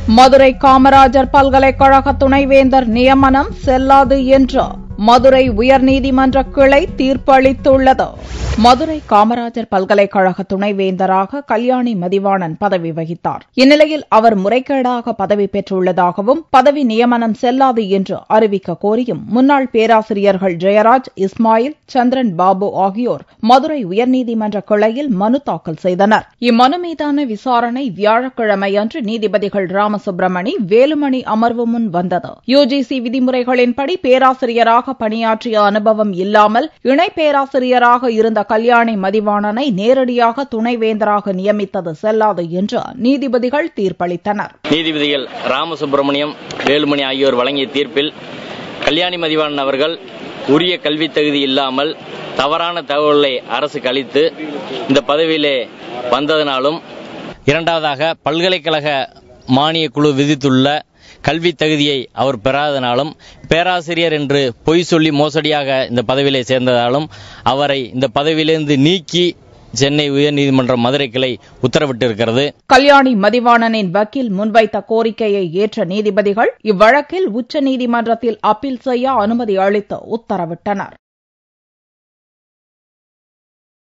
மதுரை காமராஜர் பல்கலைக்கழக துணைவேந்தர் நியமனம் செல்லாது என்று மதுரை உயர்நீதிமன்ற கிளை தீர்ப்பளித்துள்ளது மதுரை காமராஜர் பல்கலைக்கழக துணைவேந்தராக கல்யாணி மதிவாணன் பதவி வகித்தார் இந்நிலையில் அவர் முறைகேடாக பதவி பெற்றுள்ளதாகவும் பதவி நியமனம் செல்லாது என்று அறிவிக்க கோரியும் முன்னாள் பேராசிரியர்கள் ஜெயராஜ் இஸ்மாயில் சந்திரன் பாபு ஆகியோர் மதுரை உயர்நீதிமன்ற கிளையில் மனு தாக்கல் செய்தனர் இம்மனு மீதான விசாரணை வியாழக்கிழமையன்று நீதிபதிகள் ராமசுப்பிரமணி வேலுமணி அமர்வு முன் வந்தது யுஜிசி விதிமுறைகளின்படி பேராசிரியராக பணியாற்றிய அனுபவம் இல்லாமல் இணை பேராசிரியராக இருந்த கல்யாணி மதிவாணனை நேரடியாக துணைவேந்தராக நியமித்தது செல்லாது என்று நீதிபதிகள் தீர்ப்பளித்தனர் நீதிபதிகள் ராமசுப்பிரமணியம் வேலுமணி ஆகியோர் வழங்கிய தீர்ப்பில் கல்யாணி மதிவாணன் அவர்கள் உரிய கல்வி தகுதி இல்லாமல் தவறான தகவல்களை அரசுக்கு அளித்து இந்த பதவியிலே வந்ததனாலும் இரண்டாவதாக பல்கலைக்கழக மானிய குழு விதித்துள்ள கல்வி தகுதியை அவர் பெறாதனாலும் பேராசிரியர் என்று பொய் சொல்லி மோசடியாக இந்த பதவியிலே சேர்ந்ததாலும் அவரை இந்த பதவியிலிருந்து நீக்கி சென்னை உயர்நீதிமன்ற மதுரை கிளை உத்தரவிட்டிருக்கிறது கல்யாணி மதிவாணனின் வக்கீல் முன்வைத்த கோரிக்கையை ஏற்ற நீதிபதிகள் இவ்வழக்கில் உச்சநீதிமன்றத்தில் அப்பீல் செய்ய அனுமதி அளித்து உத்தரவிட்டனர்